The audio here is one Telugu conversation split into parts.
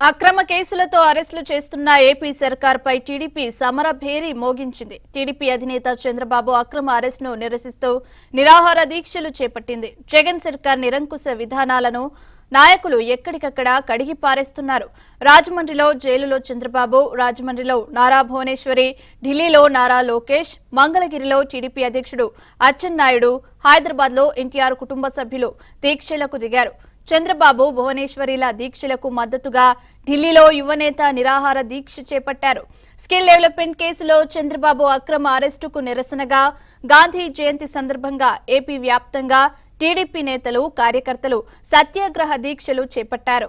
అక్రమ కేసులతో అరెస్టులు చేస్తున్న ఏపీ సర్కార్పై టీడీపీ సమర భేరీ మోగించింది టీడీపీ అధినేత చంద్రబాబు అక్రమ అరెస్టును నిరసిస్తూ నిరాహార దీక్షలు చేపట్టింది జగన్ సర్కార్ నిరంకుశ విధానాలను నాయకులు ఎక్కడికక్కడ కడిగి పారేస్తున్నారు రాజమండ్రిలో జైలులో చంద్రబాబు రాజమండ్రిలో నారా భువనేశ్వరి ఢిల్లీలో నారా లోకేష్ మంగళగిరిలో టీడీపీ అధ్యక్షుడు అచ్చెన్నాయుడు హైదరాబాద్ లో ఎన్టీఆర్ కుటుంబ సభ్యులు దీక్షలకు దిగారు చంద్రబాబు భువనేశ్వరిల దీక్షలకు మద్దతుగా ఢిల్లీలో యువనేత నిరాహార దీక్ష చేపట్టారు స్కిల్ డెవలప్మెంట్ కేసులో చంద్రబాబు అక్రమ అరెస్టుకు నిరసనగా గాంధీ జయంతి సందర్భంగా ఏపీ వ్యాప్తంగా టీడీపీ నేతలు కార్యకర్తలు సత్యాగ్రహ దీక్షలు చేపట్టారు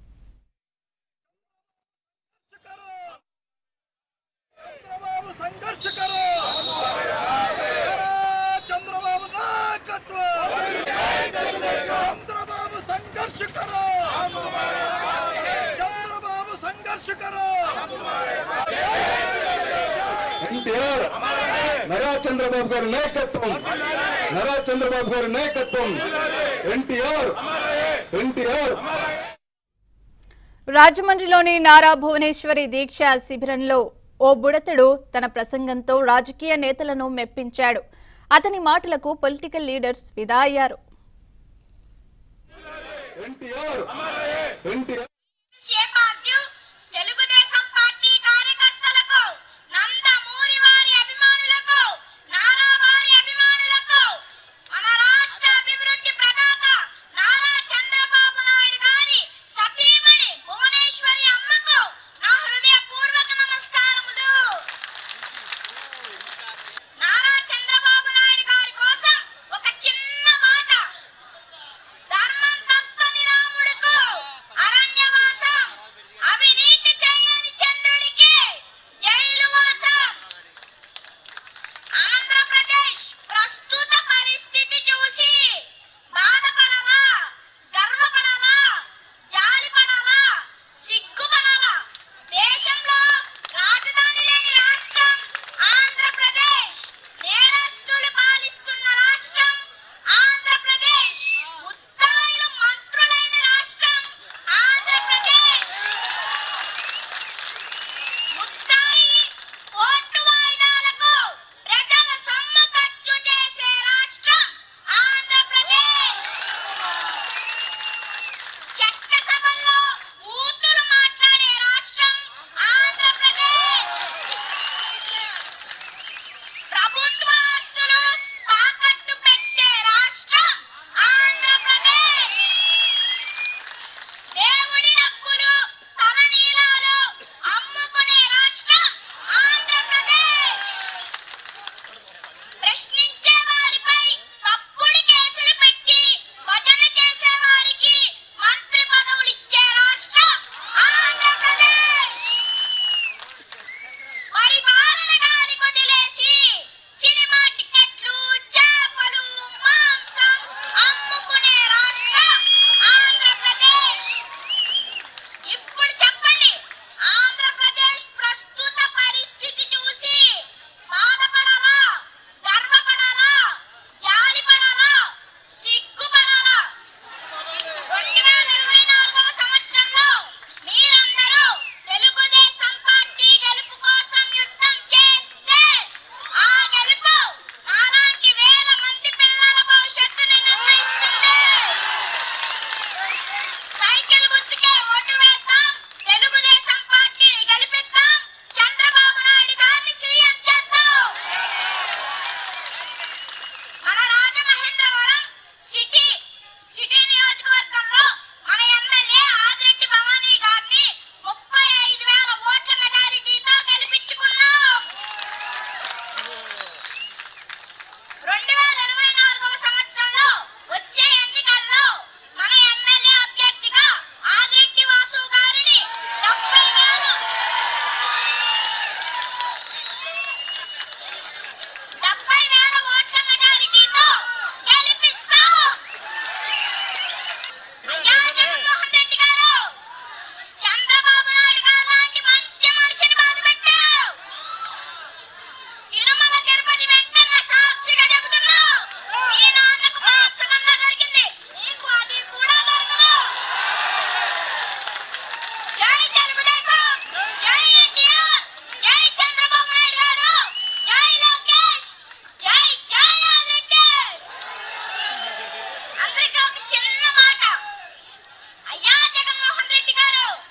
చంద్రబాబు సంఘర్ష కరో చంద్రబాబు నాయకత్వం చంద్రబాబు సంఘర్ష కరో చంద్రబాబు సంఘర్ష కరో ఎన్టీఆర్ నరా చంద్రబాబు గారి నాయకత్వం నరా చంద్రబాబు గారి నాయకత్వం ఎన్టీఆర్ ఎన్టీఆర్ రాజమండ్రిలోని నారా భువనేశ్వరి దీక్ష శిబిరంలో ఓ బుడతడు తన ప్రసంగంతో రాజకీయ నేతలను మెప్పించాడు అతని మాటలకు పొలిటికల్ లీడర్స్ ఫిదా అయ్యారు ఎన్టీఆర్ ఎన్టీఆర్ చేపార్టీ తెలుగుదేశం పార్టీ కార్యకర్తలకు నందమూరి వారి అభిమానులకు నారా వారి అభిమానులకు మన రాష్ట్ర అభివృద్ధి ప్రదాత నారా చంద్రబాబు నాయుడు గారి సతీమణి భువనేశ్వరి అమ్మకు నా హృదయపూర్వక నమస్కారములు నారా చంద్రబాబు నాయుడు గారి కోసం ఒక చిన్న మాట ధర్మం తప్పని రాముడుకు అరణ్యవాస చేశారు